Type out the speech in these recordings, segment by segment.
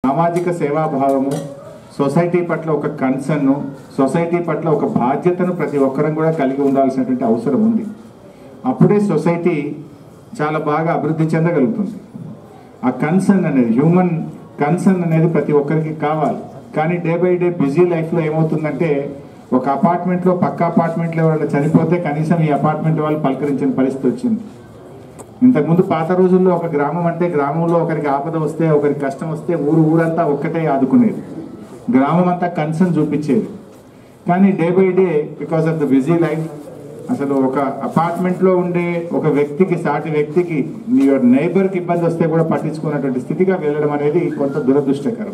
సామాజిక సేవాభావము సొసైటీ పట్ల ఒక కన్సర్న్ సొసైటీ పట్ల ఒక బాధ్యతను ప్రతి ఒక్కరం కూడా కలిగి ఉండాల్సినటువంటి అవసరం ఉంది అప్పుడే సొసైటీ చాలా బాగా అభివృద్ధి చెందగలుగుతుంది ఆ కన్సర్న్ అనేది హ్యూమన్ కన్సర్న్ అనేది ప్రతి ఒక్కరికి కావాలి కానీ డే బై డే బిజీ లైఫ్లో ఏమవుతుందంటే ఒక అపార్ట్మెంట్లో పక్క అపార్ట్మెంట్లో ఎవరైనా చనిపోతే కనీసం ఈ అపార్ట్మెంట్ వాళ్ళు పలకరించిన పరిస్థితి వచ్చింది ఇంతకుముందు పాత రోజుల్లో ఒక గ్రామం అంటే గ్రామంలో ఒకరికి ఆపద వస్తే ఒకరికి కష్టం వస్తే ఊరు ఊరంతా ఒక్కటే ఆదుకునేది గ్రామం అంతా కన్సర్న్ చూపించేది కానీ day by day because of the busy life అసలు ఒక అపార్ట్మెంట్లో ఉండే ఒక వ్యక్తికి సాటి వ్యక్తికి నీ నైబర్కి ఇబ్బంది వస్తే కూడా పట్టించుకున్నటువంటి స్థితిగా వెళ్ళడం అనేది కొంత దురదృష్టకరం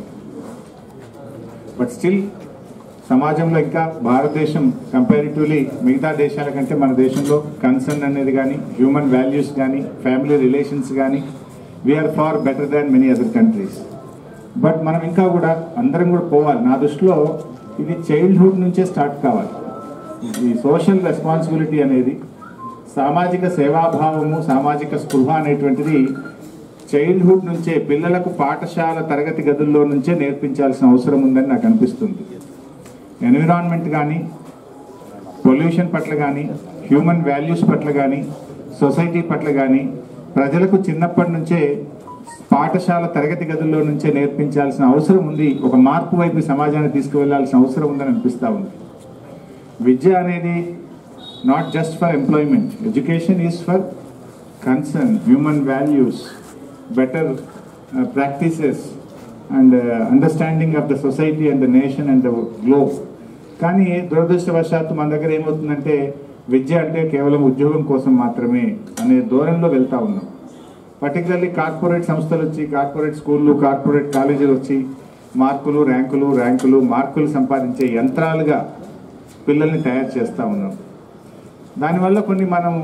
బట్ స్టిల్ సమాజంలో ఇంకా భారతదేశం కంపారిటివ్లీ మిగతా దేశాల కంటే మన దేశంలో కన్సర్న్ అనేది కానీ హ్యూమన్ వాల్యూస్ కానీ ఫ్యామిలీ రిలేషన్స్ కానీ we are far better than many other countries but మనం ఇంకా కూడా అందరం కూడా పోవాలి నా దృష్టిలో ఇది చైల్డ్హుడ్ నుంచే స్టార్ట్ కావాలి ఈ సోషల్ రెస్పాన్సిబిలిటీ అనేది సామాజిక సేవాభావము సామాజిక స్పృహ అనేటువంటిది చైల్డ్హుడ్ నుంచే పిల్లలకు పాఠశాల తరగతి గదుల్లో నుంచే నేర్పించాల్సిన అవసరం ఉందని నాకు అనిపిస్తుంది ఎన్విరాన్మెంట్ కానీ పొల్యూషన్ పట్ల కానీ హ్యూమన్ వాల్యూస్ పట్ల కానీ సొసైటీ పట్ల కానీ ప్రజలకు చిన్నప్పటి నుంచే పాఠశాల తరగతి గదుల్లో నుంచే నేర్పించాల్సిన అవసరం ఉంది ఒక మార్పు వైపు సమాజాన్ని తీసుకువెళ్లాల్సిన అవసరం ఉందని అనిపిస్తూ ఉంది విద్య అనేది not just for employment education is for concern human values better practices and understanding of the society and the nation and the globe కానీ దురదృష్టవశాత్తు మన దగ్గర ఏమవుతుందంటే విద్య అంటే కేవలం ఉద్యోగం కోసం మాత్రమే అనే దూరంలో వెళ్తా ఉన్నాం పర్టికులర్లీ కార్పొరేట్ సంస్థలు వచ్చి కార్పొరేట్ స్కూళ్ళు కార్పొరేట్ కాలేజీలు వచ్చి మార్కులు ర్యాంకులు ర్యాంకులు మార్కులు సంపాదించే యంత్రాలుగా పిల్లల్ని తయారు చేస్తూ ఉన్నాం దానివల్ల కొన్ని మనం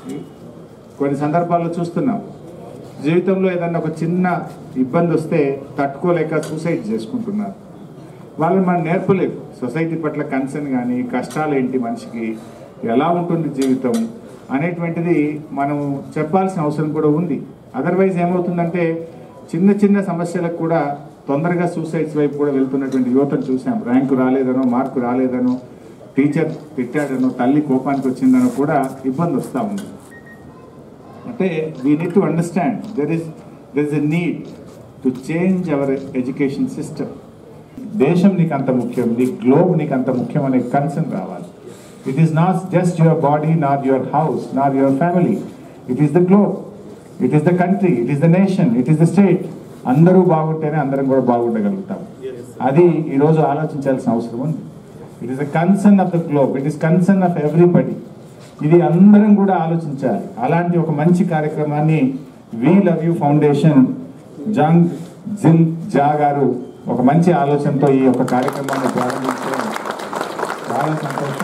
కొన్ని సందర్భాల్లో చూస్తున్నాం జీవితంలో ఏదన్నా ఒక చిన్న ఇబ్బంది వస్తే తట్టుకోలేక సూసైడ్ చేసుకుంటున్నారు వాళ్ళని మనం నేర్పలేదు సొసైటీ పట్ల కన్సర్న్ కానీ కష్టాలు ఏంటి మనిషికి ఎలా ఉంటుంది జీవితం అనేటువంటిది మనం చెప్పాల్సిన అవసరం కూడా ఉంది అదర్వైజ్ ఏమవుతుందంటే చిన్న చిన్న సమస్యలకు కూడా తొందరగా సూసైడ్స్ వైపు కూడా వెళ్తున్నటువంటి యువతను చూసాం ర్యాంకు రాలేదనో మార్కు రాలేదనో టీచర్ తిట్టాడనో తల్లి కోపానికి వచ్చిందనో కూడా ఇబ్బంది వస్తూ ఉంది అంటే we need to understand there is there is a need to change our education system దేశం నీకు అంత ముఖ్యం నీ గ్లోబ్ నీకు అంత ముఖ్యం అనే కన్సర్న్ రావాలి it is not just your body not your house not your family it is the globe it is the country it is the nation it is the state అందరూ బాగుంటేనే అందరం కూడా బాగుండగలుగుతాం అది ఈరోజు ఆలోచించాల్సిన అవసరం ఉంది it is the concern of the globe it is concern of everybody ఇది అందరం కూడా ఆలోచించాలి అలాంటి ఒక మంచి కార్యక్రమాన్ని వి లవ్ యూ ఫౌండేషన్ జాంగ్ జిల్ జా గారు ఒక మంచి ఆలోచనతో ఈ యొక్క కార్యక్రమాన్ని ప్రారంభించడం చాలా సంతోషం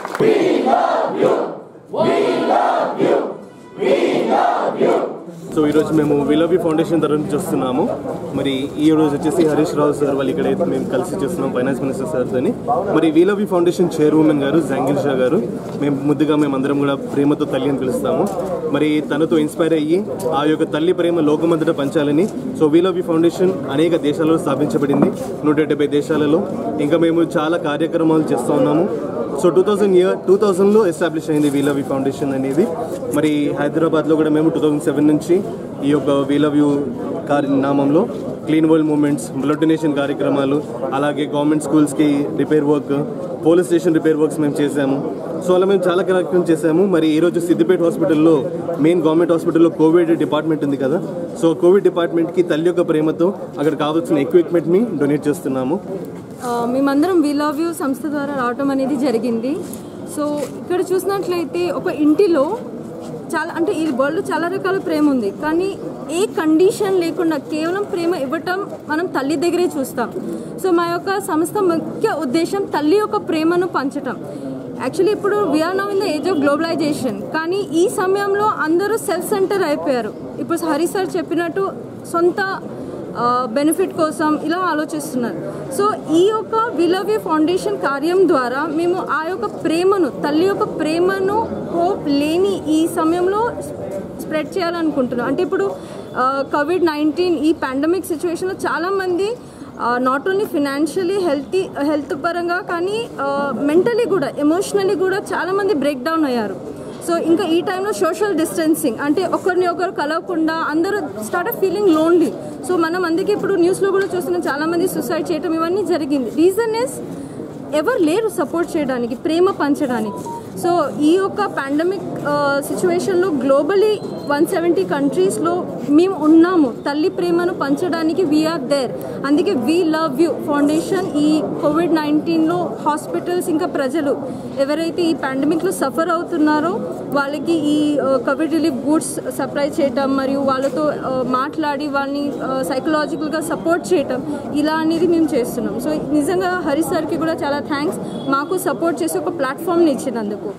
సో ఈరోజు మేము విలవి ఫౌండేషన్ తరఫు నుంచి వస్తున్నాము మరి ఈ రోజు వచ్చేసి హరీష్ రావు సార్ వాళ్ళు ఇక్కడైతే మేము కలిసి చేస్తున్నాం ఫైనాన్స్ మినిస్టర్ సార్ అని మరి విలవి ఫౌండేషన్ చైర్మన్ గారు జాంగిల్ షా గారు మేము ముద్దుగా మేమందరం కూడా ప్రేమతో తల్లి అని పిలుస్తాము మరి తనతో ఇన్స్పైర్ అయ్యి ఆ యొక్క తల్లి ప్రేమ లోకమంతటా పంచాలని సో విలవి ఫౌండేషన్ అనేక దేశాలలో స్థాపించబడింది నూట డెబ్బై దేశాలలో ఇంకా మేము చాలా కార్యక్రమాలు చేస్తూ ఉన్నాము so two thousand year two థౌజండ్లో ఎస్టాబ్లిష్ అయింది వీలవ్ యూ ఫౌండేషన్ అనేది మరి హైదరాబాద్లో కూడా మేము టూ థౌజండ్ సెవెన్ నుంచి ఈ యొక్క వీలవ్ యూ కార్య నామంలో clean world movements blood donation కార్యక్రమాలు అలాగే గవర్నమెంట్ స్కూల్స్కి repair work police station repair works మేము చేసాము సో అలా మేము చాలా కార్యక్రమం చేసాము మరి ఈరోజు సిద్దిపేట హాస్పిటల్లో మెయిన్ గవర్నమెంట్ హాస్పిటల్లో కోవిడ్ డిపార్ట్మెంట్ ఉంది కదా సో కోవిడ్ డిపార్ట్మెంట్కి తల్లి యొక్క ప్రేమతో అక్కడ కావాల్సిన ఎక్విప్మెంట్ని డొనేట్ చేస్తున్నాము ఆ, మేమందరం వి లవ్ యూ సంస్థ ద్వారా రావటం అనేది జరిగింది సో ఇక్కడ చూసినట్లయితే ఒక ఇంటిలో చాలా అంటే ఈ వరల్డ్ చాలా రకాల ప్రేమ ఉంది కానీ ఏ కండిషన్ లేకుండా కేవలం ప్రేమ ఇవ్వటం మనం తల్లి దగ్గరే చూస్తాం సో మా యొక్క సంస్థ ముఖ్య ఉద్దేశం తల్లి యొక్క ప్రేమను పంచటం యాక్చువల్లీ ఇప్పుడు we are now in the age of globalisation కానీ ఈ సమయంలో అందరూ సెల్ఫ్ సెంటర్ అయిపోయారు ఇప్పుడు హరి సార్ చెప్పినట్టు సొంత బెనిఫిట్ కోసం ఇలా ఆలోచిస్తున్నారు సో ఈ యొక్క విలవి ఫౌండేషన్ కార్యం ద్వారా మేము ఆ యొక్క ప్రేమను తల్లి యొక్క ప్రేమను హోప్ లేని ఈ సమయంలో స్ప్రెడ్ చేయాలనుకుంటున్నాం అంటే ఇప్పుడు కోవిడ్ నైన్టీన్ ఈ పాండమిక్ సిచ్యువేషన్లో చాలామంది not only financially healthy health పరంగా కానీ మెంటలీ కూడా ఎమోషనలీ కూడా చాలామంది బ్రేక్ డౌన్ అయ్యారు సో ఇంకా ఈ టైంలో సోషల్ డిస్టెన్సింగ్ అంటే ఒకరిని ఒకరు కలవకుండా అందరూ start of feeling lonely so మనం అందుకే ఇప్పుడు న్యూస్లో కూడా చూస్తున్నాం చాలామంది సూసైడ్ చేయటం ఇవన్నీ జరిగింది రీజన్ ఇస్ ఎవరు లేరు సపోర్ట్ చేయడానికి ప్రేమ పంచడానికి సో ఈ యొక్క పాండమిక్ సిచ్యువేషన్లో గ్లోబలీ వన్ సెవెంటీ కంట్రీస్లో మేము ఉన్నాము తల్లి ప్రేమను పంచడానికి వీఆర్ దేర్ అందుకే వీ లవ్ యూ ఫౌండేషన్ ఈ కోవిడ్ నైన్టీన్లో హాస్పిటల్స్ ఇంకా ప్రజలు ఎవరైతే ఈ పాండమిక్లో సఫర్ అవుతున్నారో వాళ్ళకి ఈ కోవిడ్ రిలీఫ్ గూడ్స్ సప్లై చేయటం మరియు వాళ్ళతో ఆ, మాట్లాడి వాళ్ళని సైకలాజికల్గా సపోర్ట్ చేయటం ఇలా అనేది మేము చేస్తున్నాం సో నిజంగా హరి సార్కి కూడా చాలా థ్యాంక్స్ మాకు సపోర్ట్ చేసి ఒక ప్లాట్ఫామ్ని ఇచ్చినందుకు